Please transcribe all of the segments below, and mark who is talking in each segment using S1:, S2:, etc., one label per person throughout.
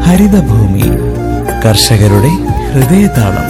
S1: ഹരിതഭൂമി കർഷകരുടെ ഹൃദയതാളം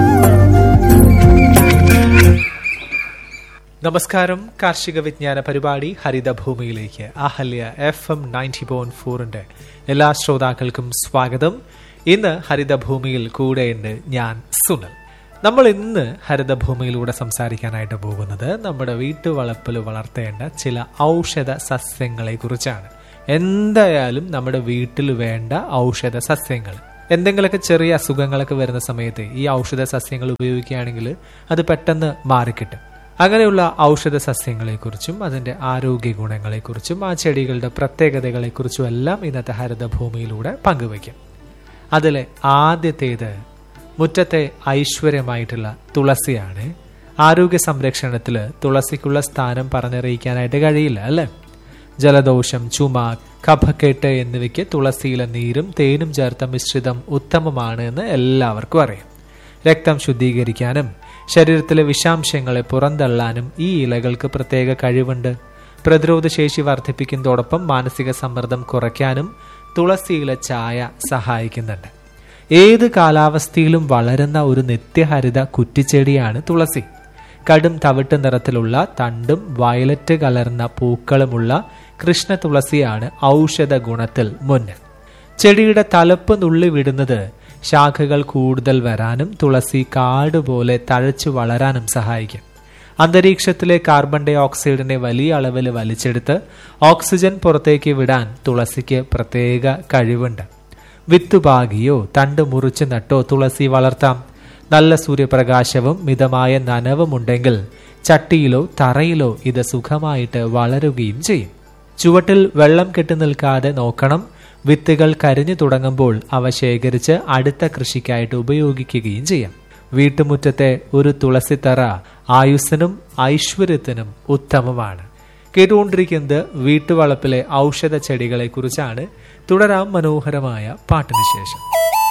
S2: നമസ്കാരം കാർഷിക വിജ്ഞാന പരിപാടി ഹരിതഭൂമിയിലേക്ക് Ahalya F M ninety point ഫോറിന്റെ എല്ലാ ശ്രോതാക്കൾക്കും സ്വാഗതം ഇന്ന് ഹരിതഭൂമിയിൽ കൂടെയുണ്ട് ഞാൻ സുനൽ നമ്മൾ ഇന്ന് ഹരിതഭൂമിയിലൂടെ സംസാരിക്കാനായിട്ട് പോകുന്നത് നമ്മുടെ വീട്ടുവളപ്പിൽ വളർത്തേണ്ട ചില ഔഷധ സസ്യങ്ങളെ കുറിച്ചാണ് എന്തായാലും നമ്മുടെ വീട്ടിൽ വേണ്ട ഔഷധ സസ്യങ്ങൾ എന്തെങ്കിലുമൊക്കെ ചെറിയ അസുഖങ്ങളൊക്കെ വരുന്ന സമയത്ത് ഈ ഔഷധ സസ്യങ്ങൾ ഉപയോഗിക്കുകയാണെങ്കിൽ അത് പെട്ടെന്ന് മാറിക്കിട്ടും അങ്ങനെയുള്ള ഔഷധ സസ്യങ്ങളെക്കുറിച്ചും അതിന്റെ ആരോഗ്യ ഗുണങ്ങളെക്കുറിച്ചും ആ ചെടികളുടെ പ്രത്യേകതകളെക്കുറിച്ചും എല്ലാം ഇന്നത്തെ ഹരിതഭൂമിയിലൂടെ പങ്കുവയ്ക്കും അതിലെ ആദ്യത്തേത് മുറ്റത്തെ ഐശ്വര്യമായിട്ടുള്ള തുളസിയാണ് ആരോഗ്യ സംരക്ഷണത്തിൽ തുളസിക്കുള്ള സ്ഥാനം പറഞ്ഞറിയിക്കാനായിട്ട് കഴിയില്ല അല്ലേ ജലദോഷം ചുമ കഫക്കെട്ട് എന്നിവയ്ക്ക് തുളസിയിലെ നീരും തേനും ചേർത്ത മിശ്രിതം ഉത്തമമാണ് എന്ന് എല്ലാവർക്കും അറിയാം രക്തം ശുദ്ധീകരിക്കാനും ശരീരത്തിലെ വിഷാംശങ്ങളെ പുറന്തള്ളാനും ഈ ഇലകൾക്ക് പ്രത്യേക കഴിവുണ്ട് പ്രതിരോധശേഷി വർദ്ധിപ്പിക്കുന്നതോടൊപ്പം മാനസിക സമ്മർദ്ദം കുറയ്ക്കാനും തുളസിയിലെ ചായ സഹായിക്കുന്നുണ്ട് ഏത് കാലാവസ്ഥയിലും വളരുന്ന ഒരു നിത്യഹരിത കുറ്റിച്ചെടിയാണ് തുളസി കടും തവിട്ട് നിറത്തിലുള്ള തണ്ടും വയലറ്റ് കലർന്ന പൂക്കളുമുള്ള കൃഷ്ണ തുളസിയാണ് ഔഷധ ഗുണത്തിൽ മുന്നിൽ ചെടിയുടെ തലപ്പ് നുള്ളി വിടുന്നത് ശാഖകൾ കൂടുതൽ വരാനും തുളസി കാട് പോലെ തഴച്ചു വളരാനും സഹായിക്കും അന്തരീക്ഷത്തിലെ കാർബൺ ഡൈ ഓക്സൈഡിനെ വലിയ അളവിൽ വലിച്ചെടുത്ത് ഓക്സിജൻ പുറത്തേക്ക് വിടാൻ തുളസിക്ക് പ്രത്യേക കഴിവുണ്ട് വിത്തുപാകിയോ തണ്ട് മുറിച്ച് നട്ടോ തുളസി വളർത്താം നല്ല സൂര്യപ്രകാശവും മിതമായ നനവും ഉണ്ടെങ്കിൽ ചട്ടിയിലോ തറയിലോ ഇത് സുഖമായിട്ട് വളരുകയും ചെയ്യും ചുവട്ടിൽ വെള്ളം കെട്ടി നിൽക്കാതെ നോക്കണം വിത്തുകൾ കരിഞ്ഞു തുടങ്ങുമ്പോൾ അവ ശേഖരിച്ച് അടുത്ത കൃഷിക്കായിട്ട് ഉപയോഗിക്കുകയും ചെയ്യാം വീട്ടുമുറ്റത്തെ ഒരു തുളസിത്തറ ആയുസ്സിനും ഐശ്വര്യത്തിനും ഉത്തമമാണ് കേട്ടുകൊണ്ടിരിക്കുന്നത് വീട്ടുവളപ്പിലെ ഔഷധ ചെടികളെ കുറിച്ചാണ് തുടരാം മനോഹരമായ പാട്ടിന് ശേഷം